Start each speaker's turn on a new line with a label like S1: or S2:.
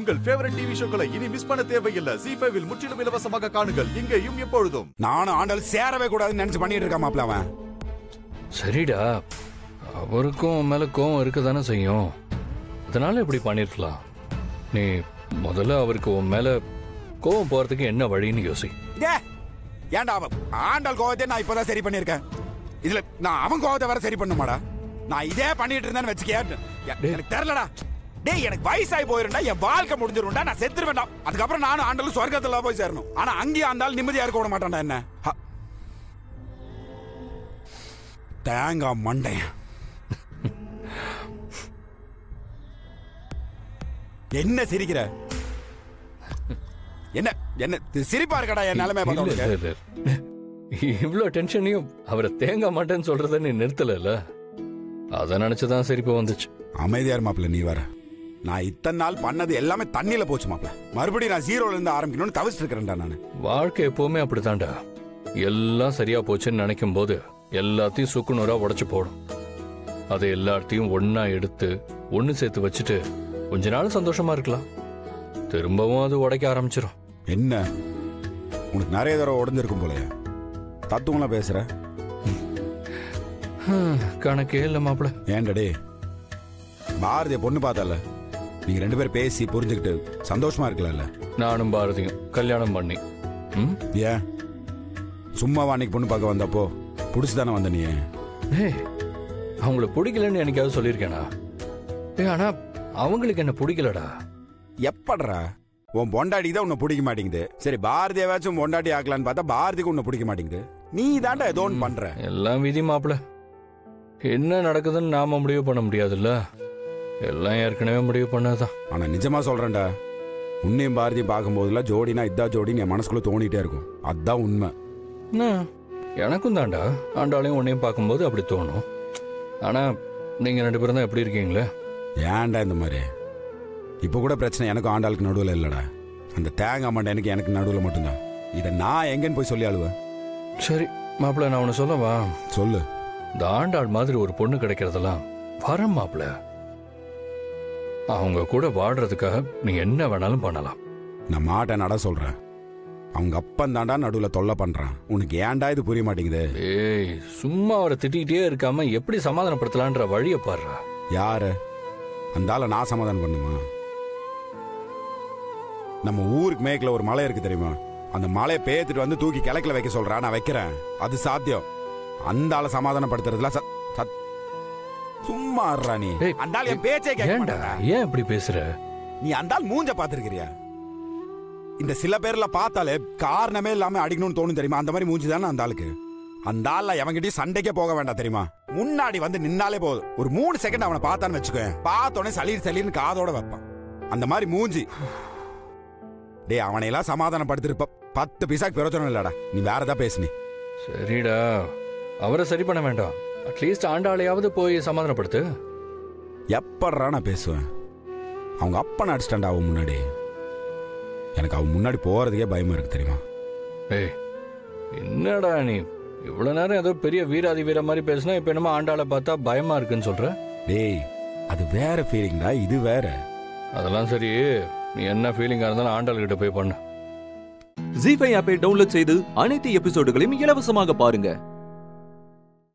S1: உங்கள் favourite TV ஷோக்களை இனி miss பண்ண தேவையில்லை ஜி ஃபைவில் முற்றிலும் இலவசமாக காணுங்கள் இங்கேயும் எப்பொழுதும்
S2: நானும் ஆண்டாள் சேரவே கூடாதுன்னு நினைச்சு பண்ணிட்டு இருக்கான் மாப்பிள அவன்
S3: சரிடா அவருக்கும் உன் மேல கோவம் இருக்க தானே செய்யும் அதனால இப்படி பண்ணிருக்கலாம் நீ முதல்ல அவருக்கு உன் மேல கோவம் போறதுக்கு என்ன வழின்னு யோசி
S2: ஏ ஏன்டா அவன் ஆண்டாள் கோவத்தை நான் இப்பதான் சரி பண்ணியிருக்கேன் இதுல நான் அவன் கோவத்தை வேற சரி பண்ணுமாடா நான் இதே பண்ணிட்டு இருந்தேன்னு வச்சுக்கே எனக்கு தெரியலடா டேய் எனக்கு வயசாகி போயிருந்தா என் வாழ்க்கை முடிஞ்சிரும்டா நான் செத்துருவேன்டா அதுக்கப்புறம் நானும் ஆண்டாலும் சொர்க்கத்துல போய் சேரணும் ஆனா அங்கேயும் ஆண்டாலும் நிம்மதியா இருக்க விட மாட்டான்டா என்ன ஹ. தேங்காய் மண்டையன் என்ன சிரிக்கிற என்ன என்ன இது சிரிப்பா இருக்கடா என் நிலைமை
S3: இல்ல,
S2: பார்த்தா
S3: இல்ல, இல்ல. இவ்ளோ டென்ஷனையும் அவரை தேங்க மாட்டேன்னு சொல்றத நீ நிறுத்தல அத நினைச்சுதான் சிரிப்பு வந்துச்சு
S2: அமைதியா இரு மாப்பிள்ள நீ வர நான் இத்தனை நாள் பண்ணது எல்லாமே தண்ணியில போச்சு மாப்பிள்ள மறுபடியும் நான் ஜீரோல இருந்து ஆரம்பிக்கணும்னு தவிச்சிட்டு இருக்கிறேன்டா நான்
S3: வாழ்க்கை எப்பவுமே அப்படித்தான்டா எல்லாம் சரியா போச்சுன்னு நினைக்கும் போது எல்லாத்தையும் சுக்குநூறா உடைச்சு போடும் அதை எல்லாத்தையும் ஒண்ணா எடுத்து ஒண்ணு சேர்த்து வச்சுட்டு கொஞ்ச நாள் சந்தோஷமா இருக்கலாம் திரும்பவும் அது உடைக்க ஆரம்பிச்சிடும்
S2: என்ன உனக்கு நிறைய தடவை உடஞ்சிருக்கும் போலயே தத்துவம்லாம் பேசுற
S3: கணக்கே இல்ல மாப்பிள
S2: ஏன்டா பாரதிய பொண்ணு பார்த்தல நீங்க ரெண்டு பேரும் பேசி புரிஞ்சுக்கிட்டு சந்தோஷமா இருக்கலாம்ல
S3: நானும் பாரதியும் கல்யாணம் பண்ணி ம்
S2: ஏன் சும்மாவா அன்னைக்கு பொண்ணு பார்க்க வந்தப்போ புடிச்சு தானே வந்த நீ
S3: ஏய் அவங்கள பிடிக்கலன்னு என்னைக்காவது சொல்லியிருக்கேனா ஏ ஆனா அவங்களுக்கு என்ன பிடிக்கலடா
S2: எப்படிரா உன் பொண்டாட்டி தான் உன்னை பிடிக்க மாட்டேங்குது சரி பாரதியாவாச்சும் உன் பொண்டாட்டி ஆக்கலான்னு பார்த்தா பாரதிக்கு உன்னை பிடிக்க மாட்டேங்குது நீ தாண்டா ஏதோ ஒன்று பண்ற
S3: எல்லாம் விதி மாப்பிள என்ன நடக்குதுன்னு நாம முடிவு பண்ண முடியாதுல்ல எல்லாம் ஏற்கனவே முடிவு பண்ணதுதான்
S2: ஆனா நிஜமா சொல்றேன்டா உன்னையும் பாரதியும் பார்க்கும்போதெல்லாம் ஜோடினா இதா ஜோடின்னு என் மனசுக்குள்ள தோணிட்டே இருக்கும் அதான் உண்மை
S3: என்ன, எனக்கும் தாண்டா ஆண்டாளையும் உன்னையும் பார்க்கும்போது அப்படி தோணும் ஆனா நீங்க ரெண்டு பேரும் தான் எப்படி இருக்கீங்களே
S2: ஏன்டா இந்த மாதிரி இப்போ கூட பிரச்சனை எனக்கும் ஆண்டாளுக்கு நடுவில் இல்லைடா அந்த தேங்காய் மண்டை எனக்கு எனக்கு நடுவில் மட்டும்தான் இதை நான் எங்கன்னு போய் சொல்லி அழுவேன்
S3: சரி மாப்பிள நான் உன்னை சொல்லவா
S2: சொல்லு
S3: இந்த ஆண்டாள் மாதிரி ஒரு பொண்ணு கிடைக்கிறதெல்லாம் வரம் மாப்பிள அவங்க கூட வாடுறதுக்காக நீ என்ன வேணாலும் பண்ணலாம்
S2: நான் மாட்டை நட சொல்றேன் அவங்க அப்பன் தாண்டா நடுவில் தொல்லை பண்றான் உனக்கு ஏன்டா இது புரிய மாட்டேங்குது
S3: ஏய் சும்மா அவரை திட்டிகிட்டே இருக்காம எப்படி சமாதானப்படுத்தலான்ற வழியை பாடுறா
S2: யாரு அந்த ஆளை நான் சமாதானம் பண்ணுமா நம்ம ஊருக்கு மேற்குல ஒரு மலை இருக்கு தெரியுமா அந்த மலையை பேத்துட்டு வந்து தூக்கி கிழக்குல வைக்க சொல்றா நான் வைக்கிறேன் அது சாத்தியம் அந்த ஆளை சமாதானப்படுத்துறதுல சத்- சத்- சும்மா இருடா நீ
S3: ஏய்,
S2: அந்த ஆள் என் பேச்சே கேட்க
S3: ஏன்டா
S2: மாட்டான்டா.
S3: ஏன் இப்படி பேசுற
S2: நீ அந்த ஆள் மூஞ்ச பாத்துருக்கிறியா இந்த சில பேர்ல பார்த்தாலே காரணமே இல்லாம அடிக்கணும்னு தோணும் தெரியுமா அந்த மாதிரி மூஞ்சி தானே அந்த ஆளுக்கு அந்த ஆள்ல எவன்கிட்டயும் சண்டைக்கே போக வேண்டாம் தெரியுமா முன்னாடி வந்து நின்னாலே போதும் ஒரு மூணு செகண்ட் அவனை பார்த்தான்னு வச்சுக்கோ பார்த்தோன்னே சளீர் சளீர்னு காதோட வைப்பான் அந்த மாதிரி மூஞ்சி டேய் அவனையெல்லாம் சமாதானப்படுத்திருப்ப பத்து பைசாக்கு பிரயோஜனம் இல்லடா நீ வேற ஏதாவது பேசு நீ
S3: சரிடா அவரை சரி பண்ண வேண்டாம் அட்லீஸ்ட் ஆண்டாளையாவது போய் சமாதானப்படுத்து
S2: எப்பட்றா நான் பேசுவேன் அவங்க அப்பனை அடிச்சிட்டான்டா அவன் முன்னாடி எனக்கு அவன் முன்னாடி போறதுக்கே பயமா இருக்கு தெரியுமா
S3: ஏய் என்னடா நீ இவ்வளவு நேரம் ஏதோ பெரிய வீராதி வீர மாதிரி பேசினா இப்ப என்னமோ ஆண்டாளை பார்த்தா பயமா இருக்குன்னு சொல்ற
S2: டேய் அது வேற ஃபீலிங்டா இது வேற
S3: அதெல்லாம் சரி நீ என்ன ஃபீலிங்கா இருந்தாலும் ஆண்டாள் கிட்ட போய் பண்ணு
S4: ஜி ஃபைவ் ஆப்பை டவுன்லோட் செய்து அனைத்து எபிசோடுகளையும் இலவசமாக பாருங்க